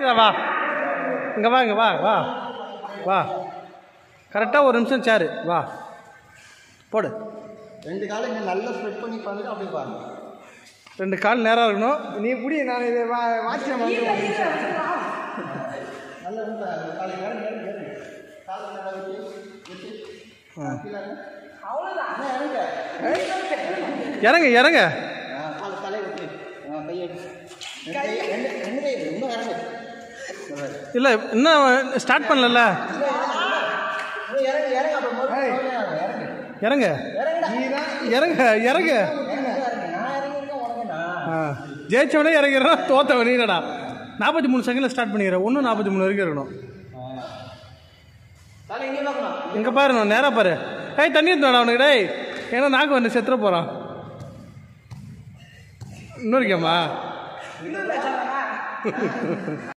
சரி, வா இங்கே வா இங்கே வா வா வா கரெக்டாக ஒரு நிமிஷம் சேரு வா போடு ரெண்டு காலை இங்கே நல்லா ஸ்ப்ரெட் பண்ணி பார்த்துட்டு அப்படியே பாருங்க ரெண்டு கால் நேராக இருக்கணும் நீ இப்படி நான் இது வா வாட்சியம் நல்ல ரொம்ப காலை நேரம் நேரம் நேரம் காலை நல்லா வச்சு வச்சு கீழே இறங்கு. அண்ணா, இறங்குங்க. இறங்க இறங்க ஆ, காலை தலையை வச்சு ஆ, கையை எடுத்து. ரெண்டு கை ரெண்டு ரெண்டு கை எடு. இன்னும் இறங்கு இல்லை இன்னும் ஸ்டார்ட் பண்ணல இன்னும் இறங்கு இறங்கு அப்புறம் மறுபடியும் இறங்கு இறங்க இறங்க இறங்க நான் இறங்கிருக்கேன் உனக்கு நான் ஆ ஜெயிச்சவனே இறங்கிறான் தோத்தவனே இல்லைடா நாற்பத்தி மூணு செகண்டில் ஸ்டார்ட் பண்ணிக்கிறேன் ஒன்று நாற்பத்தி மூணு வரைக்கும் இருக்கணும் தலை இங்கே பார்க்கணும் இங்கே பாரு நான் நேராக பாரு ஏய் தண்ணி எடுத்து வேணா அவனுக்கு டேய் ஏன்னா நாக்கு வந்து செத்துற போகிறான் இன்னொரு கேமா